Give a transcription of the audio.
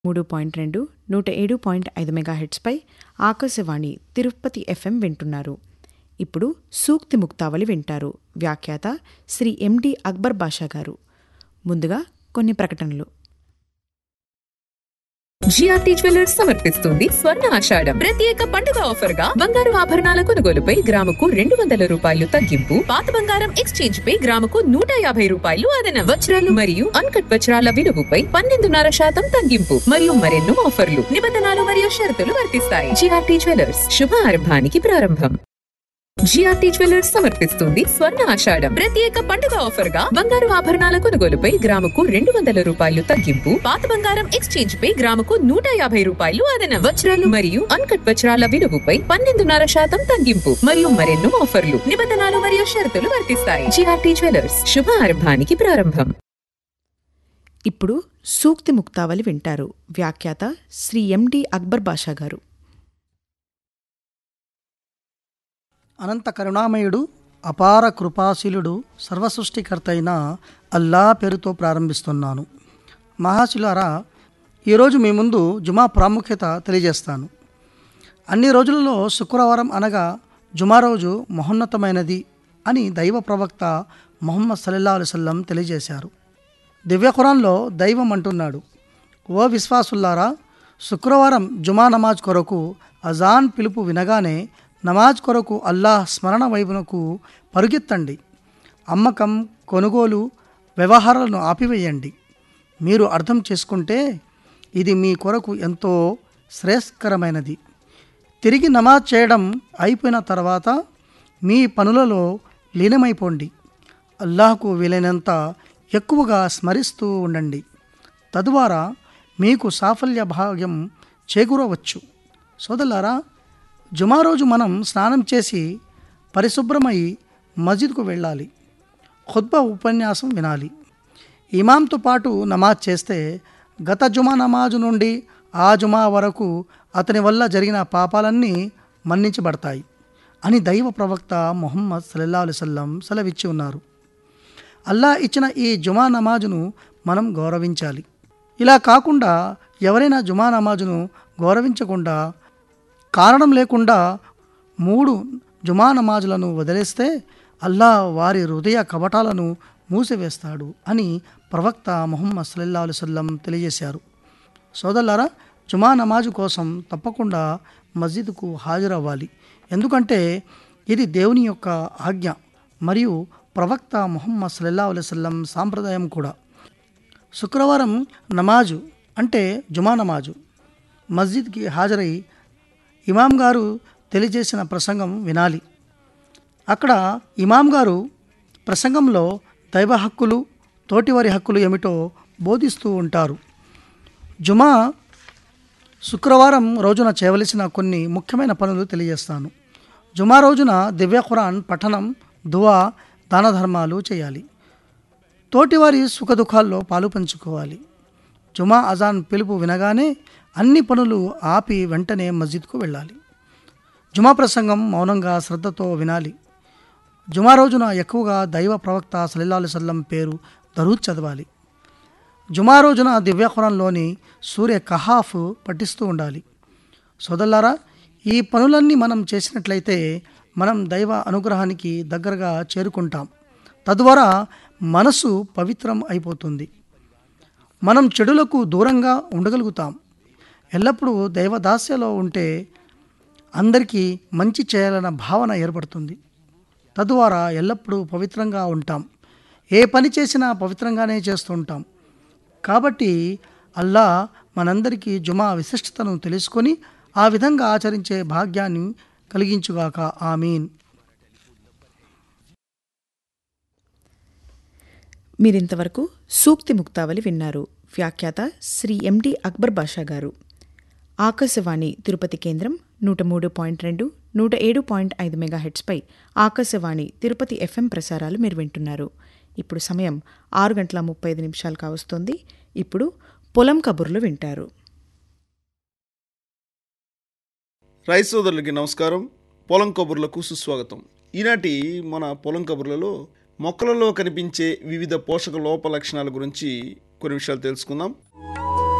మూడు పాయింట్ రెండు నూట ఏడు పాయింట్ ఐదు మెగాహెట్స్పై ఆకాశవాణి తిరుపతి ఎఫ్ఎం వింటున్నారు ఇప్పుడు సూక్తి ముక్తావళి వింటారు వ్యాఖ్యాత శ్రీ ఎండి అక్బర్ బాషా గారు ముందుగా కొన్ని ప్రకటనలు జిఆర్టీ జ్యువెలర్స్ సమర్పిస్తుంది స్వర్ణ ఆషాఢం ప్రత్యేక పండుగ ఆఫర్ గా బంగారు ఆభరణాల కొనుగోలుపై గ్రాముకు రెండు వందల రూపాయలు తగ్గింపు పాత బంగారం ఎక్స్చేంజ్ పై గ్రాముకు నూట యాభై రూపాయలు అదనం వజ్రాలు మరియు అన్కట్ వజ్రాల విలువపై పన్నెండున్నర శాతం తగ్గింపు మరియు మరెన్నో ఆఫర్లు నిబంధనలు మరియు షరతులు వర్తిస్తాయి జిఆర్టీ జ్యువెలర్స్ శుభ ఆరంభానికి ప్రారంభం జిఆర్టీ జ్యువెలర్స్ సమర్పిస్తుంది స్వర్ణ ఆషాఢం ప్రత్యేక పండుగ ఆఫర్ గా బంగారు ఆభరణాల కొనుగోలుపై గ్రాముకు రెండు వందల రూపాయలు తగ్గింపు పాత బంగారం ఎక్స్చేంజ్ పై గ్రాముకు నూట యాభై రూపాయలు అదనం వజ్రాలు మరియు అన్కట్ వజ్రాల విలువపై పన్నెండున్నర శాతం తగ్గింపు మరియు మరెన్నో ఆఫర్లు నిబంధనలు మరియు షరతులు వర్తిస్తాయి జిఆర్టీ జ్యువెలర్స్ శుభ ఆరంభానికి ప్రారంభం ఇప్పుడు సూక్తి ముక్తావళి వింటారు వ్యాఖ్యాత శ్రీ ఎండి అక్బర్ బాషా గారు అనంత కరుణామయుడు అపార కృపాశీలుడు సర్వసృష్టికర్త అయిన అల్లా పేరుతో ప్రారంభిస్తున్నాను మహాశిలారా ఈరోజు మీ ముందు జుమా ప్రాముఖ్యత తెలియజేస్తాను అన్ని రోజులలో శుక్రవారం అనగా జుమా రోజు మహోన్నతమైనది అని దైవ ప్రవక్త మొహమ్మద్ సల్లల్లా అలుసల్లం తెలియజేశారు దివ్య ఖురాన్లో దైవం అంటున్నాడు ఓ విశ్వాసుల్లారా శుక్రవారం జుమా నమాజ్ కొరకు అజాన్ పిలుపు వినగానే నమాజ్ కొరకు అల్లాహ్ స్మరణ వైపునకు పరుగెత్తండి అమ్మకం కొనుగోలు వ్యవహారాలను ఆపివేయండి మీరు అర్థం చేసుకుంటే ఇది మీ కొరకు ఎంతో శ్రేయస్కరమైనది తిరిగి నమాజ్ చేయడం అయిపోయిన తర్వాత మీ పనులలో లీనమైపోండి అల్లాహకు వీలైనంత ఎక్కువగా స్మరిస్తూ ఉండండి తద్వారా మీకు సాఫల్య భాగ్యం చేకూరవచ్చు సోదరులారా జుమా రోజు మనం స్నానం చేసి పరిశుభ్రమై మస్జిద్కు వెళ్ళాలి ఖుద్బా ఉపన్యాసం వినాలి ఇమాంతో పాటు నమాజ్ చేస్తే గత జుమా నమాజు నుండి ఆ జుమా వరకు అతని వల్ల జరిగిన పాపాలన్నీ మన్నించబడతాయి అని దైవ ప్రవక్త మొహమ్మద్ సల్లల్లా అలుసల్లం సెలవిచ్చి ఉన్నారు అల్లా ఇచ్చిన ఈ జుమా నమాజును మనం గౌరవించాలి ఇలా కాకుండా ఎవరైనా జుమా నమాజును గౌరవించకుండా కారణం లేకుండా మూడు జుమా నమాజులను వదిలేస్తే అల్లా వారి హృదయ కవటాలను మూసివేస్తాడు అని ప్రవక్త ముహమ్మద్ సల్లల్లా అలుసల్లం తెలియజేశారు సోదరులారా జుమా నమాజు కోసం తప్పకుండా మస్జిద్కు హాజరవ్వాలి ఎందుకంటే ఇది దేవుని యొక్క ఆజ్ఞ మరియు ప్రవక్త ముహమ్మద్ సల్లల్లా అలైవల్లం సాంప్రదాయం కూడా శుక్రవారం నమాజు అంటే జుమా నమాజు మస్జిద్కి హాజరై ఇమాం గారు తెలియజేసిన ప్రసంగం వినాలి అక్కడ ఇమాం గారు ప్రసంగంలో దైవ హక్కులు తోటివారి హక్కులు ఏమిటో బోధిస్తూ ఉంటారు జుమా శుక్రవారం రోజున చేయవలసిన కొన్ని ముఖ్యమైన పనులు తెలియజేస్తాను జుమా రోజున దివ్య ఖురాన్ పఠనం దువా దాన ధర్మాలు చేయాలి తోటివారి సుఖదుఖాల్లో పాలు పంచుకోవాలి జుమా అజాన్ పిలుపు వినగానే అన్ని పనులు ఆపి వెంటనే మస్జిద్కు వెళ్ళాలి జుమా ప్రసంగం మౌనంగా శ్రద్ధతో వినాలి జుమా రోజున ఎక్కువగా దైవ ప్రవక్త సలిల్లాలు సల్లం పేరు దరూద్ చదవాలి జుమా రోజున దివ్య ఖురాన్లోని సూర్య కహాఫ్ పఠిస్తూ ఉండాలి సోదల్లారా ఈ పనులన్నీ మనం చేసినట్లయితే మనం దైవ అనుగ్రహానికి దగ్గరగా చేరుకుంటాం తద్వారా మనసు పవిత్రం అయిపోతుంది మనం చెడులకు దూరంగా ఉండగలుగుతాం ఎల్లప్పుడూ దైవదాస్యలో ఉంటే అందరికీ మంచి చేయాలన్న భావన ఏర్పడుతుంది తద్వారా ఎల్లప్పుడూ పవిత్రంగా ఉంటాం ఏ పని చేసినా పవిత్రంగానే చేస్తుంటాం కాబట్టి అల్లా మనందరికీ జుమా విశిష్టతను తెలుసుకొని ఆ విధంగా ఆచరించే భాగ్యాన్ని కలిగించుగాక ఆమీన్ మీరింతవరకు సూక్తి ముక్తావళి విన్నారు వ్యాఖ్యాత శ్రీ ఎండి అక్బర్ బాషా గారు ఆకాశవాణి తిరుపతి కేంద్రం నూట మూడు పాయింట్ రెండు నూట ఏడు పాయింట్ ఐదు మెగాహెట్స్పై ఆకాశవాణి తిరుపతి ఎఫ్ఎం ప్రసారాలు మీరు వింటున్నారు ఇప్పుడు సమయం ఆరు గంటల ముప్పై ఐదు నిమిషాలు కావస్తోంది ఇప్పుడు పొలం కబుర్లు వింటారు రైతు సోదరులకి నమస్కారం పొలం కబుర్లకు సుస్వాగతం ఈనాటి మన పొలం కబుర్లలో మొక్కలలో కనిపించే వివిధ పోషక లోప లక్షణాల గురించి కొన్ని విషయాలు తెలుసుకుందాం